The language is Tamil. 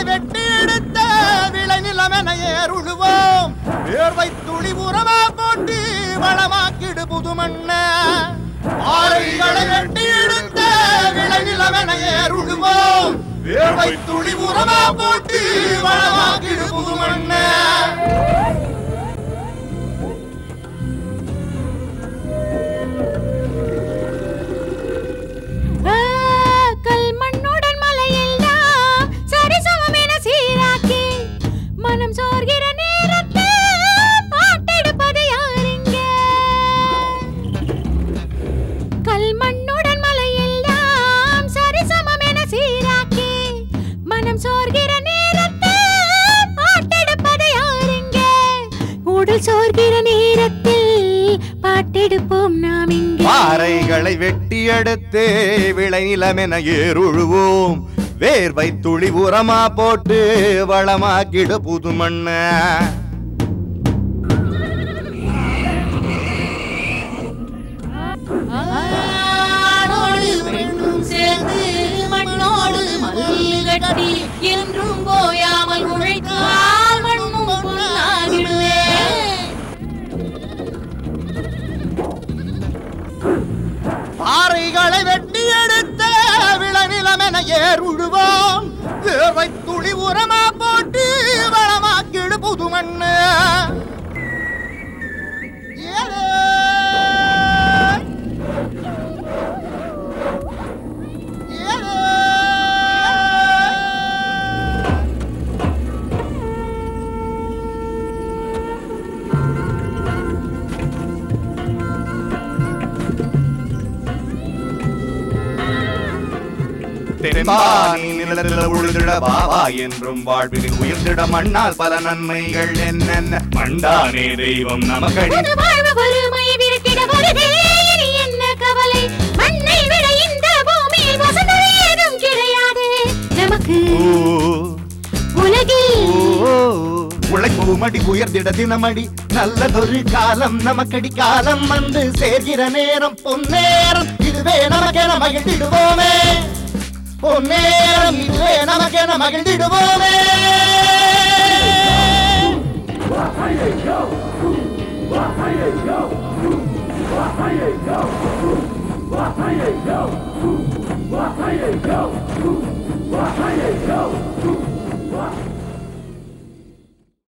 வெட்டி எடுத்த விளை நிலமென ஏறுழுவோம் வேர்வை துளி உரமா போட்டு வளமாக்கிடு புதுமண்ண பாறைகளை வெட்டி எடுத்த விளை நிலமென ஏறுழுவோம் வேர்வை துளி உரமா போட்டு வளமாக்கிடு புதுமண்ண ஆ, கல் மண்ணுடன் மலையெல்லாம் சரிசமம் என சீராக்கி மனம் சோர்கிற நேரத்தில் பாட்டெடுப்பது யாருங்க கல் மண்ணுடன் மலையெல்லாம் சரிசமம் என சீராக்கி மனம் சோர்கிற நேரத்தில் பாட்டெடுப்பது யாருங்க உடல் சோர்கிற நேரத்தில் பாட்டெடுப்போம் நாம் இங்கே பாறைகளை வெட்டி எடுத்து விளை நிலமென ஏறுழுவோம் வேர்வை துளி உரமா போட்டு வளமாக்கிடு புது மண்ண ஆணோடு பெண்ணும் சேர்ந்து மண்ணோடு மல்லு கட்டி என்றும் போயாமல் உழைத்தால் மண்ணும் பொன்னாகிடுவே பாறைகளை வெட்டி எடுத்த விளை நிலமென ஏறுழுவோம் வேர்வை துளி உரமா போட்டு வளமாக்கிடு புது மண்ண தென்பானி நிலத்தில் உழுதிட பாவா என்றும் வாழ்வில் உயர்ந்திட மண்ணால் பல நன்மைகள் என்னென்ன மண்டானே தெய்வம் நமக்கடி புது வாழ்வு வறுமை விரட்டிட வருதே இனி என்ன கவலை மண்ணை விட இந்த பூமியில் வசந்தம் ஏதும் கிடையாது நமக்கு உலகில் உழைப்பு மடி உயர்ந்திட தினமடி நல்லதொரு காலம் நமக்கடி காலம் வந்து சேர்கிற நேரம் பொன்னேரம் இதுவே நமக்கென மகிழ்ந்திடுவோமே பொன்னேரம் இதுவே நமக்கென மகிழ்ந்திடுவோமே Go!